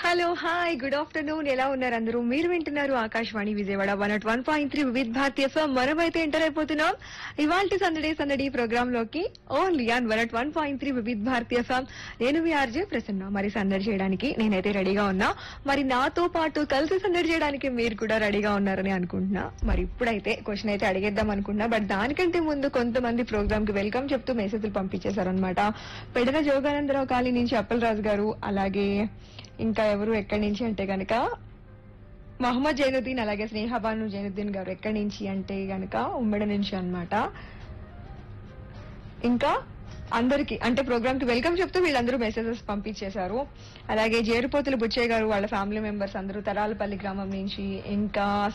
hello hi good afternoon ఎలా ఉన్నారు అందరూ మీరు వింటున్నారు Akashvani Vijayawada one at one point three Vividh Bharati FM మనమైతే ఎంటర్ అయిపోతున్నాం ఇవాళ సందడే సందడి ప్రోగ్రామ్ లోకి only on one at one point three Vividh Bharati FM నేను మీ ఆర్జే ప్రసన్న మరి సందడి చేయడానికి నేనైతే రెడీగా ఉన్నా మరి నాతో పాటు కలిసి సందడి చేయడానికి మీరు కూడా రెడీగా ఉన్నారని అనుకుంటున్నా మరి ఇప్పుడైతే క్వశ్చన్ అయితే అడిగేద్దాం అనుకుంటున్నా బట్ దానికంటే ముందు కొంతమంది ప్రోగ్రామ్ కి వెల్కమ్ చెప్తూ మెసేజ్లు పంపించేశారనమాట పెడన జోగానందరావు కాలనీ నుంచి అప్పలరాజు గారు అలాగే ఇంకా ఎవరు ఎక్కడి నుంచి అంటే గనక మహమ్మద్ జైనుద్దీన్ అలాగే స్నేహబాను జైనుద్దీన్ గారు ఎక్కడి నుంచి అంటే గనక ఉమ్మడి నుంచి అన్నమాట ఇంకా అందరికి అంటే ప్రోగ్రామ్ కి వెల్కమ్ చెప్తూ వీళ్ళందరూ మెసేజెస్ పంపించేశారు అలాగే జేరుపోతులు బుచ్చయ్య గారు వాళ్ళ ఫ్యామిలీ మెంబర్స్ అందరూ తరాలపల్లి గ్రామం నుంచి ఇంకా